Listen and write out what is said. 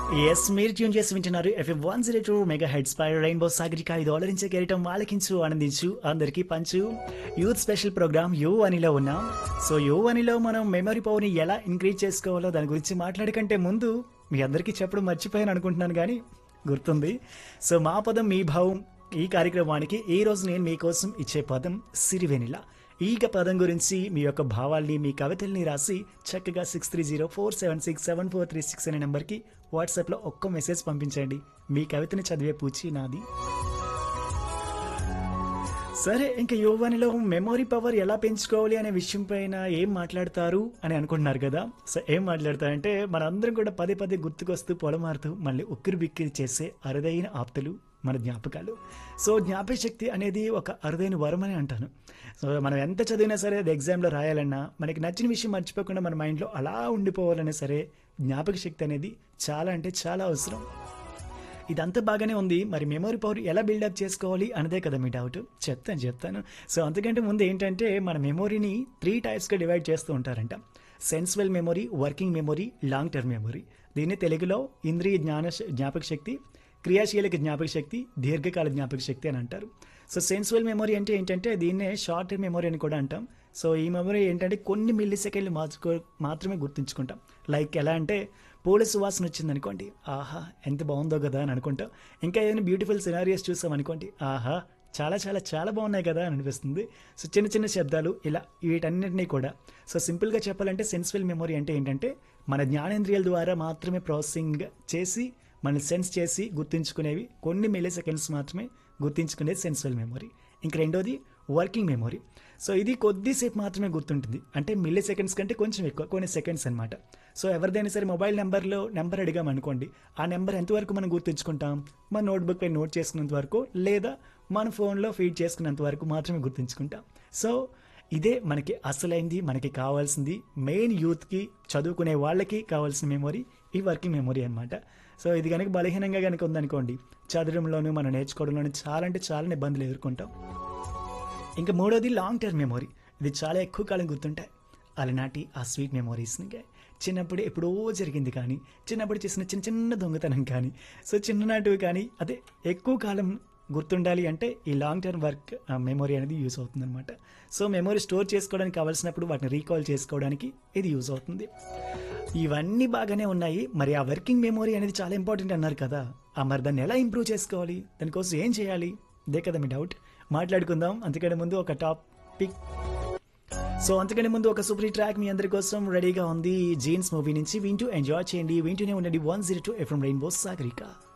yes మీరు tune చేసి వింటున్నారు FM one zero two megahertz పై రెయిన్బో సాగరిక ఇది ఆలరించే కెరటం వాళ్ళకించు ఆనందించు అందరికీ పంచు యూత్ స్పెషల్ ప్రోగ్రామ్ యో అనిలో ఉన్నాం సో యో అనిలో మనం మెమరీ పవర్ని ఎలా ఇంక్రీజ్ చేసుకోవాలో దాని గురించి మాట్లాడకంటే ముందు మీ అందరికీ చెప్పడం మర్చిపోయాను అనుకుంటున్నాను కానీ గుర్తుంది సో మా పదం మీ భావం ఈ కార్యక్రమానికి ఈ రోజు నేను మీకోసం ఇచ్చే పదం సిరివెనిల ఈ పదం గురించి మీ యొక్క భావాల్ని మీ కవితల్ని రాసి చక్కగా six three zero four seven six seven four three six అనే నెంబర్కి వాట్సాప్లో ఒక్క మెసేజ్ పంపించండి మీ కవితని చదివే పూచి నాది సరే ఇంకా యువనిలో మెమొరీ పవర్ ఎలా పెంచుకోవాలి అనే విషయం పైన ఏం మాట్లాడతారు అని అనుకుంటున్నారు కదా సో ఏం మాట్లాడతారంటే మనందరం కూడా పదే పదే గుర్తుకొస్తూ పొలమారుతూ మళ్ళీ ఉక్కిరి బిక్కిరి చేసే అరుదైన ఆప్తులు మన జ్ఞాపకాలు సో జ్ఞాపక శక్తి అనేది ఒక అరుదైన వరం అని అంటాను సో మనం ఎంత చదివినా సరే అది ఎగ్జామ్లో రాయాలన్నా మనకి నచ్చిన విషయం మర్చిపోకుండా మన మైండ్లో అలా ఉండిపోవాలన్నా సరే జ్ఞాపక శక్తి అనేది చాలా అంటే చాలా అవసరం ఇదంతా బాగానే ఉంది మరి మెమరీ పవర్ ఎలా బిల్డప్ చేసుకోవాలి అనేదే కదా మీ డౌట్ చెప్తాను చెప్తాను సో అంతకంటే ముందు ఏంటంటే మన మెమొరీని త్రీ టైప్స్గా డివైడ్ చేస్తూ ఉంటారంట sensory memory working memory long term memory దీన్ని తెలుగులో ఇంద్రియ జ్ఞాన జ్ఞాపక శక్తి క్రియాశీలక జ్ఞాపక శక్తి దీర్ఘకాల జ్ఞాపక శక్తి అని అంటారు సో సెన్సువల్ మెమొరీ అంటే ఏంటంటే దీన్నే షార్ట్ టర్మ్ మెమొరీ అని కూడా అంటాం సో ఈ మెమొరీ ఏంటంటే కొన్ని మిల్లీ సెకండ్లు మార్చుకో మాత్రమే గుర్తుంచుకుంటాం లైక్ ఎలా అంటే పూల సువాసన వచ్చింది అనుకోండి ఆహా ఎంత బాగుందో కదా అని అనుకుంటాం ఇంకా ఏదైనా బ్యూటిఫుల్ సినారియోస్ చూసాం అనుకోండి ఆహా చాలా చాలా చాలా బాగున్నాయి కదా అని అనిపిస్తుంది సో చిన్న చిన్న శబ్దాలు ఇలా వీటన్నిటినీ కూడా సో సింపుల్గా చెప్పాలంటే సెన్సువల్ మెమొరీ అంటే ఏంటంటే మన జ్ఞానేంద్రియాల ద్వారా మాత్రమే ప్రాసెసింగ్ చేసి మన సెన్స్ చేసి గుర్తుంచుకునేవి కొన్ని మిల్లీ సెకండ్స్ మాత్రమే గుర్తుంచుకునేది సెన్సువల్ మెమొరీ ఇంక రెండోది వర్కింగ్ మెమొరీ సో ఇది కొద్దిసేపు మాత్రమే గుర్తుంటుంది అంటే మిల్లీ సెకండ్స్ కంటే కొంచెం ఎక్కువ కొన్ని సెకండ్స్ అనమాట సో ఎవరిదైనా సరే మొబైల్ నెంబర్లో నెంబర్ అడిగామనుకోండి ఆ నెంబర్ ఎంతవరకు మనం గుర్తుంచుకుంటాం మన నోట్బుక్ పై నోట్ చేసుకున్నంత వరకు లేదా మన ఫోన్లో ఫీడ్ చేసుకున్నంత వరకు మాత్రమే గుర్తుంచుకుంటాం సో ఇదే మనకి అసలైంది మనకి కావాల్సింది మెయిన్ యూత్కి చదువుకునే వాళ్ళకి కావాల్సిన మెమొరీ ఈ వర్కింగ్ మెమొరీ అనమాట సో ఇది కనుక బలహీనంగా కనుక ఉందనుకోండి చదవడంలోనూ మనం నేర్చుకోవడంలోనూ చాలా అంటే చాలా ఇబ్బందులు ఎదుర్కొంటాం ఇంకా మూడోది లాంగ్ టర్మ్ మెమొరీ ఇది చాలా ఎక్కువ కాలం గుర్తుంటాయి అలనాటి ఆ స్వీట్ మెమొరీస్ని చిన్నప్పుడు ఎప్పుడో జరిగింది కానీ చిన్నప్పుడు చేసిన చిన్న చిన్న దొంగతనం కానీ సో చిన్ననాటివి కానీ అదే ఎక్కువ కాలం గుర్తుండాలి అంటే ఈ లాంగ్ టర్మ్ వర్క్ మెమొరీ అనేది యూస్ అవుతుంది అనమాట సో మెమొరీ స్టోర్ చేసుకోవడానికి కావాల్సినప్పుడు వాటిని రీకాల్ చేసుకోవడానికి ఇది యూస్ అవుతుంది ఇవన్నీ బాగానే ఉన్నాయి మరి ఆ వర్కింగ్ మెమొరీ అనేది చాలా ఇంపార్టెంట్ అన్నారు కదా ఆ మరి దాన్ని ఎలా ఇంప్రూవ్ చేసుకోవాలి దానికోసం ఏం చేయాలి ఇదే కదా మీ డౌట్ మాట్లాడుకుందాం అంతకంటే ముందు ఒక టాపిక్ సో అంతకంటే ముందు ఒక సూపర్ ట్రాక్ మీ అందరి కోసం రెడీగా ఉంది జీన్స్ మూవీ నుంచి వింటూ ఎంజాయ్ చేయండి వింటూనే ఉండండి one zero two FM rainbow Sagarika